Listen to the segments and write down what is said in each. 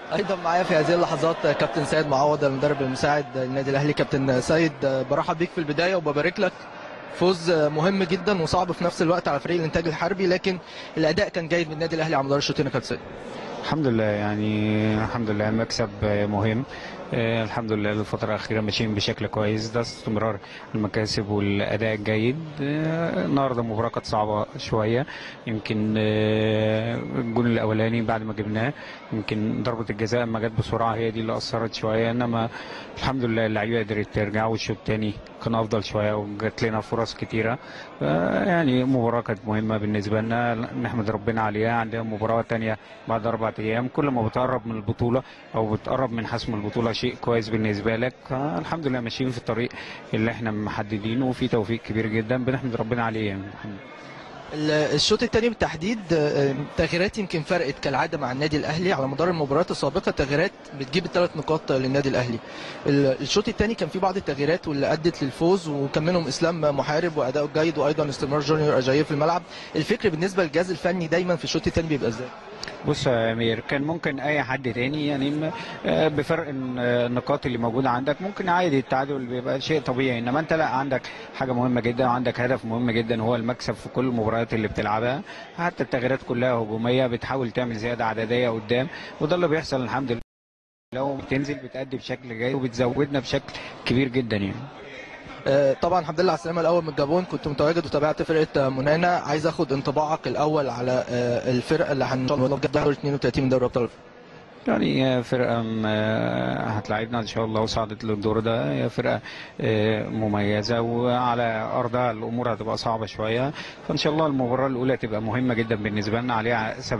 ايضا معايا في هذه اللحظات كابتن سيد معوض المدرب المساعد للنادي الاهلي كابتن سيد برحب بيك في البدايه وببارك لك فوز مهم جدا وصعب في نفس الوقت على فريق الانتاج الحربي لكن الاداء كان جيد من النادي الاهلي على مدار الشوطين يا كابتن سيد الحمد لله يعني الحمد لله مكسب مهم آه، الحمد لله الفترة الأخيرة ماشيين بشكل كويس ده استمرار المكاسب والأداء الجيد آه، النهاردة المباراة كانت صعبة شوية يمكن آه، الجون الأولاني بعد ما جبناه يمكن ضربة الجزاء لما جت بسرعة هي دي اللي أثرت شوية إنما الحمد لله اللعيبة قدرت ترجع والشوط الثاني كان أفضل شوية وجات لنا فرص كتيرة آه، يعني مباراة كانت مهمة بالنسبة لنا نحمد ربنا عليها عندنا مباراة تانية بعد أربع أيام كل ما بتقرب من البطولة أو بتقرب من حسم البطولة شيء كويس بالنسبة لك آه، الحمد لله ماشيين في الطريق اللي احنا محددينه وفي توفيق كبير جدا بنحمد ربنا عليه يعني الحمد لله. ال- الشوط الثاني بالتحديد آه، تغييرات يمكن فرقت كالعاده مع النادي الاهلي على مدار المباريات السابقه تغييرات بتجيب الثلاث نقاط للنادي الاهلي ال- الشوط الثاني كان فيه بعض التغييرات واللي ادت للفوز وكان منهم اسلام محارب واداؤه جيد وايضا استمرار جونيور اجاييه في الملعب الفكر بالنسبه للجهاز الفني دايما في الشوط الثاني بيبقى ازاي بص يا امير كان ممكن اي حد تاني يعني م- آه، بفرق الن- آه، النقاط اللي موجوده عندك ممكن عادي التعادل بيبقى شيء طبيعي انما انت لا عندك حاجه مهمه جدا وعندك هدف مهم جدا هو المكسب في كل المباريات اللي بتلعبها حتى التغييرات كلها هجوميه بتحاول تعمل زياده عدديه قدام وده اللي بيحصل الحمد لله لو بتنزل بتأدي بشكل جيد وبتزودنا بشكل كبير جدا يعني آه، طبعا الحمد لله على السلامه الاول من الجابون كنت متواجد وتابعت فرقه آه، منانا عايز اخد انطباعك الاول على آه، الفرقه اللي هن شاء الله دور 32 من دوري ابطال أفريقيا. يعني فرقة م- آه، هتلاعبنا إن شاء الله وصعدت للدور ده هي فرقة آه، مميزة وعلى أرضها الأمور هتبقى صعبة شوية فإن شاء الله المباراة الأولى تبقى مهمة جدا بالنسبة لنا عليها 70%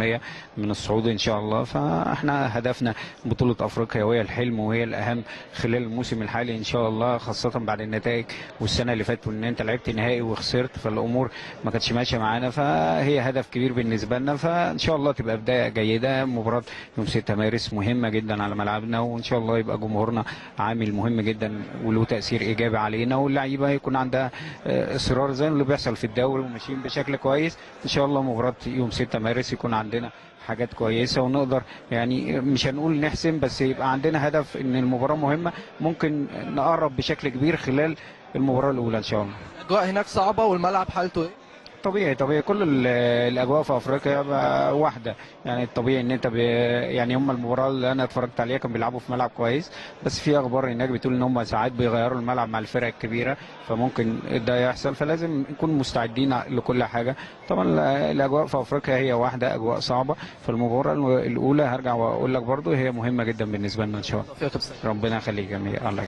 من الصعود إن شاء الله فإحنا هدفنا بطولة أفريقيا وهي الحلم وهي الأهم خلال الموسم الحالي إن شاء الله خاصة بعد النتائج والسنة اللي فاتت وإن أنت لعبت نهائي وخسرت فالأمور ما كانتش ماشية معانا فهي هدف كبير بالنسبة لنا فإن شاء الله تبقى بداية جيدة مباراة يوم 6 مارس مهمة جدا على ملعبنا وإن شاء الله يبقى جمهورنا عامل مهم جدا وله تأثير إيجابي علينا واللعيبة يكون عندها آه، إصرار زي اللي بيحصل في الدوري وماشيين بشكل كويس إن شاء الله مباراة يوم 6 مارس يكون عندنا حاجات كويسة ونقدر يعني مش هنقول نحسم بس يبقى عندنا هدف إن المباراة مهمة ممكن نقرب بشكل كبير خلال المباراة الأولى إن شاء الله الاجواء هناك صعبه والملعب حالته ايه طبيعي طبيعي كل ال- الاجواء في افريقيا بقى واحده يعني الطبيعي ان انت ب... يعني هم المباراه اللي انا اتفرجت عليها كانوا بيلعبوا في ملعب كويس بس في اخبار هناك بتقول ان هم ساعات بيغيروا الملعب مع الفرق الكبيره فممكن ده يحصل فلازم نكون مستعدين لكل حاجه طبعا ال- الاجواء في افريقيا هي واحده اجواء صعبه فالمباراه الاولى هرجع واقول لك برضو هي مهمه جدا بالنسبه لنا ان شاء الله توفيق يا كابتن سيد. ربنا يخليك يا أمير. الله